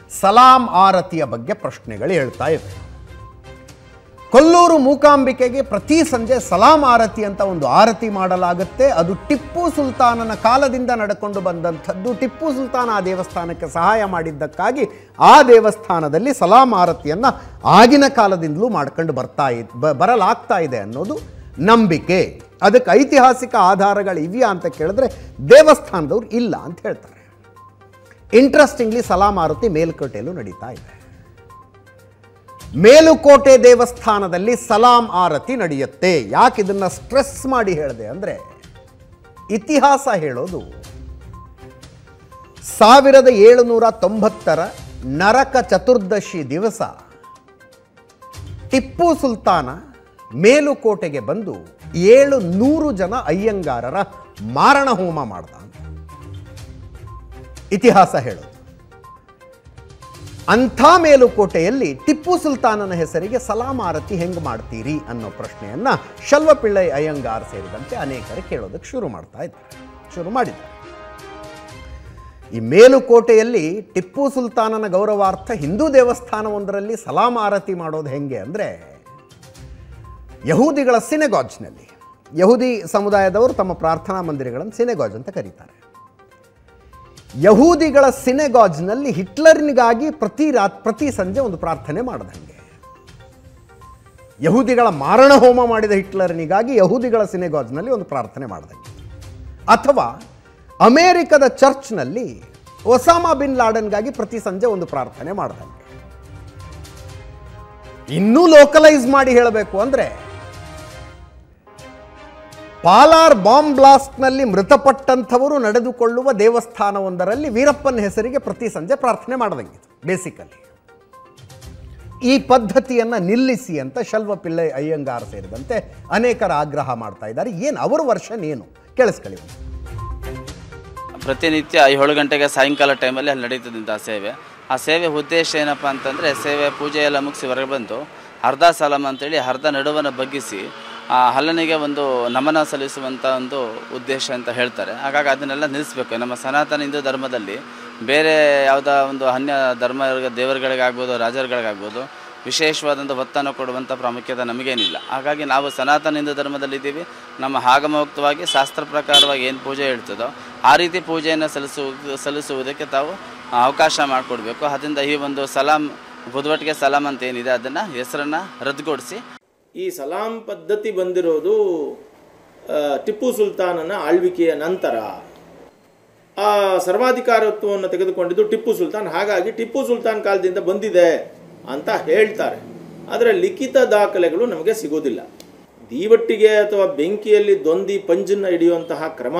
ಸಲಾಂ ಆರತಿಯ ಬಗ್ಗೆ ಪ್ರಶ್ನೆಗಳು ಹೇಳ್ತಾ ಇವೆ ಕೊಲ್ಲೂರು ಮೂಕಾಂಬಿಕೆಗೆ ಪ್ರತಿ ಸಂಜೆ ಸಲಾಂ ಆರತಿ ಅಂತ ಒಂದು ಆರತಿ ಮಾಡಲಾಗುತ್ತೆ ಅದು ಟಿಪ್ಪು ಸುಲ್ತಾನನ ಕಾಲದಿಂದ ನಡ್ಕೊಂಡು ಬಂದಂಥದ್ದು ಟಿಪ್ಪು ಸುಲ್ತಾನ ಆ ದೇವಸ್ಥಾನಕ್ಕೆ ಸಹಾಯ ಮಾಡಿದ್ದಕ್ಕಾಗಿ ಆ ದೇವಸ್ಥಾನದಲ್ಲಿ ಸಲಾಂ ಆರತಿಯನ್ನು ಆಗಿನ ಕಾಲದಿಂದಲೂ ಮಾಡ್ಕೊಂಡು ಬರ್ತಾ ಇದ್ ಬ- ಬರಲಾಗ್ತಾ ಇದೆ ಅನ್ನೋದು ನಂಬಿಕೆ ಅದಕ್ಕೆ ಐತಿಹಾಸಿಕ ಆಧಾರಗಳು ಇವೆಯಾ ಅಂತ ಕೇಳಿದ್ರೆ ದೇವಸ್ಥಾನದವ್ರು ಇಲ್ಲ ಅಂತ ಹೇಳ್ತಾರೆ ಇಂಟ್ರೆಸ್ಟಿಂಗ್ಲಿ ಸಲಾಂ ಆರತಿ ಮೇಲ್ಕೋಟೆಯಲ್ಲೂ ನಡೀತಾ ಇದೆ ಮೇಲುಕೋಟೆ ದೇವಸ್ಥಾನದಲ್ಲಿ ಸಲಾಂ ಆರತಿ ನಡೆಯುತ್ತೆ ಯಾಕೆ ಇದನ್ನ ಸ್ಟ್ರೆಸ್ ಮಾಡಿ ಹೇಳಿದೆ ಅಂದರೆ ಇತಿಹಾಸ ಹೇಳೋದು ಸಾವಿರದ ಏಳುನೂರ ತೊಂಬತ್ತರ ನರಕ ಚತುರ್ದಶಿ ದಿವಸ ಟಿಪ್ಪು ಸುಲ್ತಾನ ಮೇಲುಕೋಟೆಗೆ ಬಂದು ಏಳು ನೂರು ಜನ ಅಯ್ಯಂಗಾರರ ಮಾರಣ ಹೋಮ ಮಾಡ್ದ ಅಂತ. ಇತಿಹಾಸ ಹೇಳೋದು ಅಂಥ ಮೇಲುಕೋಟೆಯಲ್ಲಿ ಟಿಪ್ಪು ಸುಲ್ತಾನನ ಹೆಸರಿಗೆ ಸಲಾಂ ಆರತಿ ಹೆಂಗೆ ಮಾಡ್ತೀರಿ ಅನ್ನೋ ಪ್ರಶ್ನೆಯನ್ನ ಶಲ್ವಪಿಳ್ಳೈ ಅಯ್ಯಂಗಾರ್ ಸೇರಿದಂತೆ ಅನೇಕರು ಕೇಳೋದಕ್ಕೆ ಶುರು ಮಾಡ್ತಾ ಇದ್ದಾರೆ ಶುರು ಮಾಡಿದ್ದಾರೆ ಈ ಮೇಲುಕೋಟೆಯಲ್ಲಿ ಟಿಪ್ಪು ಸುಲ್ತಾನನ ಗೌರವಾರ್ಥ ಹಿಂದೂ ದೇವಸ್ಥಾನವೊಂದರಲ್ಲಿ ಸಲಾಂ ಆರತಿ ಮಾಡೋದು ಹೆಂಗೆ ಅಂದರೆ ಯಹೂದಿಗಳ ಸಿನೆಗಾಜ್ನಲ್ಲಿ ಯಹೂದಿ ಸಮುದಾಯದವರು ತಮ್ಮ ಪ್ರಾರ್ಥನಾ ಮಂದಿರಗಳನ್ನು ಸಿನೆಗಾಜ್ ಅಂತ ಕರೀತಾರೆ ಯಹೂದಿಗಳ ಸಿನೆಗಾಜ್ನಲ್ಲಿ ಹಿಟ್ಲರ್ನಿಗಾಗಿ ಪ್ರತಿ ರಾತ್ ಪ್ರತಿ ಸಂಜೆ ಒಂದು ಪ್ರಾರ್ಥನೆ ಮಾಡ್ದಂಗೆ ಯಹೂದಿಗಳ ಮಾರಣ ಹೋಮ ಮಾಡಿದ ಹಿಟ್ಲರ್ನಿಗಾಗಿ ಯಹೂದಿಗಳ ಸಿನೆಗಾಜ್ನಲ್ಲಿ ಒಂದು ಪ್ರಾರ್ಥನೆ ಮಾಡ್ದಂಗೆ ಅಥವಾ ಅಮೇರಿಕದ ಚರ್ಚ್ನಲ್ಲಿ ಒಸಾಮಾ ಬಿನ್ ಲಾಡನ್ಗಾಗಿ ಪ್ರತಿ ಸಂಜೆ ಒಂದು ಪ್ರಾರ್ಥನೆ ಮಾಡ್ದಂಗೆ ಇನ್ನೂ ಲೋಕಲೈಸ್ ಮಾಡಿ ಹೇಳಬೇಕು ಅಂದರೆ ಪಾಲಾರ್ ಬಾಂಬ್ ಬ್ಲಾಸ್ಟ್ನಲ್ಲಿ ಮೃತಪಟ್ಟಂಥವರು ನಡೆದುಕೊಳ್ಳುವ ದೇವಸ್ಥಾನವೊಂದರಲ್ಲಿ ವೀರಪ್ಪನ ಹೆಸರಿಗೆ ಪ್ರತಿ ಸಂಜೆ ಪ್ರಾರ್ಥನೆ ಮಾಡದಂಗಿತ್ತು ಬೇಸಿಕಲಿ ಈ ಪದ್ಧತಿಯನ್ನು ನಿಲ್ಲಿಸಿ ಅಂತ ಶಲ್ವ ಪಿಳ್ಳೈ ಅಯ್ಯಂಗಾರ್ ಸೇರಿದಂತೆ ಅನೇಕರ ಆಗ್ರಹ ಮಾಡ್ತಾ ಇದ್ದಾರೆ ಏನು ಅವರ ವರ್ಷನ್ ಏನು ಕೇಳಿಸ್ಕೊಳ್ಳಿ ಒಂದು. ಪ್ರತಿನಿತ್ಯ ಏಳು ಗಂಟೆಗೆ ಸಾಯಂಕಾಲ ಟೈಮಲ್ಲಿ ಅಲ್ಲಿ ನಡೀತದಂಥ ಸೇವೆ ಆ ಸೇವೆ ಉದ್ದೇಶ ಏನಪ್ಪ ಅಂತಂದರೆ ಸೇವೆ ಪೂಜೆ ಎಲ್ಲ ಮುಗಿಸಿ ಹೊರಗೆ ಬಂದು ಅರ್ಧ ಸಲಾಮ್ ಅಂತೇಳಿ ಅರ್ಧ ನಡುವನ್ನು ಬಗ್ಗಿಸಿ ಆ ಹಲ್ಲನಿಗೆ ಒಂದು ನಮನ ಸಲ್ಲಿಸುವಂಥ ಒಂದು ಉದ್ದೇಶ ಅಂತ ಹೇಳ್ತಾರೆ ಹಾಗಾಗಿ ಅದನ್ನೆಲ್ಲ ನಿಲ್ಲಿಸಬೇಕು ನಮ್ಮ ಸನಾತನ ಹಿಂದೂ ಧರ್ಮದಲ್ಲಿ ಬೇರೆ ಯಾವುದೋ ಒಂದು ಅನ್ಯ ಧರ್ಮ ದೇವರುಗಳಿಗಾಗ್ಬೋದು ರಾಜರುಗಳಿಗಾಗ್ಬೋದು ವಿಶೇಷವಾದಂಥ ಒತ್ತನ್ನು ಕೊಡುವಂಥ ಪ್ರಾಮುಖ್ಯತೆ ನಮಗೇನಿಲ್ಲ ಹಾಗಾಗಿ ನಾವು ಸನಾತನ ಹಿಂದೂ ಧರ್ಮದಲ್ಲಿದ್ದೀವಿ ನಮ್ಮ ಆಗಮೋಕ್ತವಾಗಿ ಶಾಸ್ತ್ರ ಪ್ರಕಾರವಾಗಿ ಏನು ಪೂಜೆ ಹೇಳ್ತದೋ ಆ ರೀತಿ ಪೂಜೆಯನ್ನು ಸಲ್ಲಿಸು ಸಲ್ಲಿಸುವುದಕ್ಕೆ ತಾವು ಅವಕಾಶ ಮಾಡಿಕೊಡ್ಬೇಕು ಅದರಿಂದ ಈ ಒಂದು ಸಲಾಂ ಬುಧವಟ್ಟಿಗೆ ಸಲಾಂ ಅಂತ ಏನಿದೆ ಅದನ್ನು ಹೆಸರನ್ನು ರದ್ದುಗೊಳಿಸಿ ಈ ಸಲಾಂ ಪದ್ಧತಿ ಬಂದಿರೋದು ಆ, ಟಿಪ್ಪು ಸುಲ್ತಾನನ ಆಳ್ವಿಕೆಯ ನಂತರ ಆ ಸರ್ವಾಧಿಕಾರತ್ವವನ್ನು ತೆಗೆದುಕೊಂಡಿದ್ದು ಟಿಪ್ಪು ಸುಲ್ತಾನ್ ಹಾಗಾಗಿ ಟಿಪ್ಪು ಸುಲ್ತಾನ್ ಕಾಲದಿಂದ ಬಂದಿದೆ ಅಂತ ಹೇಳ್ತಾರೆ ಆದರೆ ಲಿಖಿತ ದಾಖಲೆಗಳು ನಮಗೆ ಸಿಗೋದಿಲ್ಲ ದೀವಟ್ಟಿಗೆ ಅಥವಾ ಬೆಂಕಿಯಲ್ಲಿ ದೊಂದಿ ಪಂಜನ್ನು ಹಿಡಿಯುವಂತಹ ಕ್ರಮ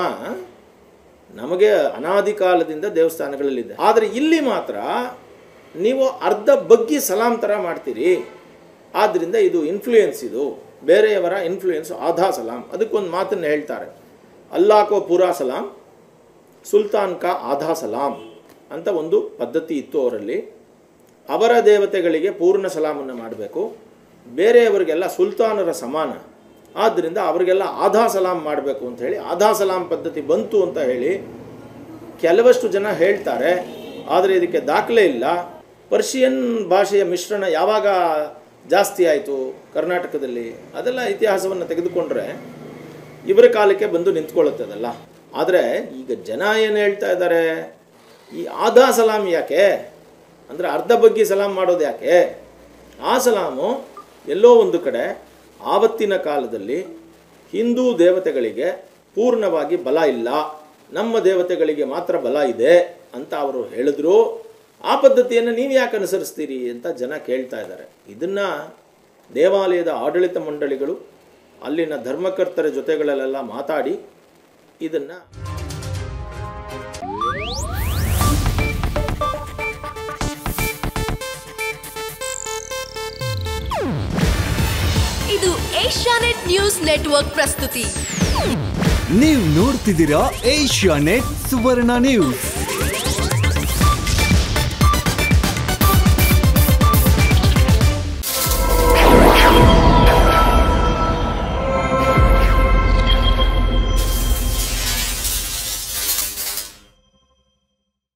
ನಮಗೆ ಅನಾದಿ ಕಾಲದಿಂದ ದೇವಸ್ಥಾನಗಳಲ್ಲಿದೆ ಆದರೆ ಇಲ್ಲಿ ಮಾತ್ರ ನೀವು ಅರ್ಧ ಬಗ್ಗಿ ಸಲಾಂ ಥರ ಮಾಡ್ತೀರಿ ಆದ್ದರಿಂದ ಇದು ಇನ್ಫ್ಲೂಯೆನ್ಸ್ ಇದು ಬೇರೆಯವರ ಇನ್ಫ್ಲೂಯೆನ್ಸ್ ಆಧಾ ಸಲಾಂ ಅದಕ್ಕೊಂದು ಮಾತನ್ನು ಹೇಳ್ತಾರೆ ಅಲ್ಲಾ ಕೋ ಪೂರಾ ಸಲಾಂ ಸುಲ್ತಾನ್ ಕಾ ಆಧಾ ಸಲಾಂ ಅಂತ ಒಂದು ಪದ್ಧತಿ ಇತ್ತು ಅವರಲ್ಲಿ ಅವರ ದೇವತೆಗಳಿಗೆ ಪೂರ್ಣ ಸಲಾಮನ್ನು ಮಾಡಬೇಕು ಬೇರೆಯವರಿಗೆಲ್ಲ ಸುಲ್ತಾನರ ಸಮಾನ ಆದ್ದರಿಂದ ಅವರಿಗೆಲ್ಲ ಆಧಾ ಸಲಾಂ ಮಾಡಬೇಕು ಅಂತ ಹೇಳಿ ಆಧಾ ಸಲಾಂ ಪದ್ಧತಿ ಬಂತು ಅಂತ ಹೇಳಿ ಕೆಲವಷ್ಟು ಜನ ಹೇಳ್ತಾರೆ ಆದರೆ ಇದಕ್ಕೆ ದಾಖಲೆ ಇಲ್ಲ ಪರ್ಷಿಯನ್ ಭಾಷೆಯ ಮಿಶ್ರಣ ಯಾವಾಗ ಜಾಸ್ತಿ ಆಯಿತು ಕರ್ನಾಟಕದಲ್ಲಿ ಅದೆಲ್ಲ ಇತಿಹಾಸವನ್ನು ತೆಗೆದುಕೊಂಡ್ರೆ ಇವರ ಕಾಲಕ್ಕೆ ಬಂದು ನಿಂತ್ಕೊಳ್ಳುತ್ತೆ ಅದೆಲ್ಲ ಆದರೆ ಈಗ ಜನ ಏನು ಹೇಳ್ತಾ ಇದ್ದಾರೆ ಈ ಆಧಾ ಸಲಾಂ ಯಾಕೆ ಅಂದರೆ ಅರ್ಧ ಬಗ್ಗಿ ಸಲಾಂ ಮಾಡೋದು ಯಾಕೆ ಆ ಸಲಾಮು ಎಲ್ಲೋ ಒಂದು ಕಡೆ ಆವತ್ತಿನ ಕಾಲದಲ್ಲಿ ಹಿಂದೂ ದೇವತೆಗಳಿಗೆ ಪೂರ್ಣವಾಗಿ ಬಲ ಇಲ್ಲ ನಮ್ಮ ದೇವತೆಗಳಿಗೆ ಮಾತ್ರ ಬಲ ಇದೆ ಅಂತ ಅವರು ಹೇಳಿದ್ರು ಆ ಪದ್ಧತಿಯನ್ನು ನೀವು ಯಾಕೆ ಅನುಸರಿಸ್ತೀರಿ ಅಂತ ಜನ ಕೇಳ್ತಾ ಇದ್ದಾರೆ ಇದನ್ನು ದೇವಾಲಯದ ಆಡಳಿತ ಮಂಡಳಿಗಳು ಅಲ್ಲಿನ ಧರ್ಮಕರ್ತರ ಜೊತೆಗಳಲ್ಲೆಲ್ಲ ಮಾತಾಡಿ ಇದನ್ನು ಇದು ಏಷ್ಯಾನೆಟ್ ನ್ಯೂಸ್ ನೆಟ್ವರ್ಕ್ ಪ್ರಸ್ತುತಿ ನೀವು ನೋಡ್ತಿದ್ದೀರಾ ಏಷ್ಯಾ ನೆಟ್ ಸುವರ್ಣ ನ್ಯೂಸ್